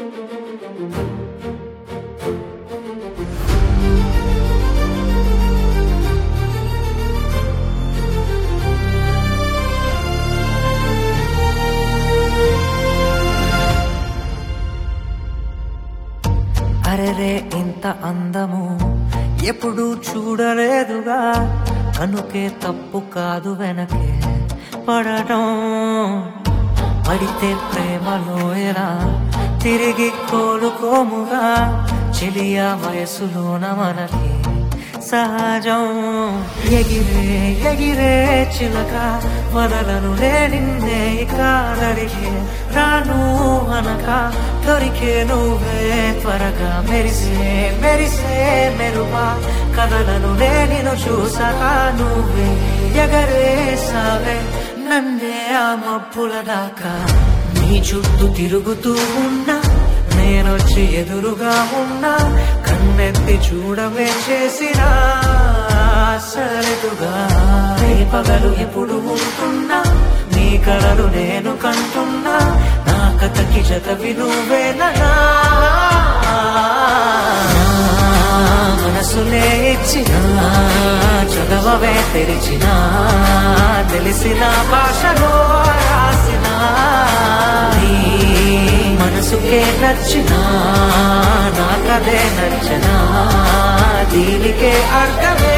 అరెరే ఇంత అందము ఎప్పుడు చూడలేదుగా కనుకే తప్పు కాదు వెనకే పడటం పడితే ప్రేమలో ఎలా తిరిగి కోలుకోముగా చెలియ వయసులోన మనకి సహజం ఎగిరే ఎగిరే చిలక వదలను నిన్నే ఇక నడిగే రాను అనక దొరికే నువ్వే త్వరగా మెరిసే మెరిసే మెరుపా కథలను నేను చూసాక నువ్వే ఎగరేసావే నన్నే ఆ మప్పుల దాకా నీ చుట్టూ తిరుగుతూ ఉన్నా నేనొచ్చి ఎదురుగా ఉన్నా కన్నెత్తి చూడమే చేసిన సరదుగా నీ పగలు ఎప్పుడు ఉంటున్నా నీ కలలు నేను కంటున్నా నా కథకి జతవి నువ్వేనా మనసులే ఇచ్చిన చదవవే తెరిచిన తెలిసిన భాషలో రాసిన నీ మనసుకే నచ్చిన నాకదే నచ్చన దీనికే అర్థమే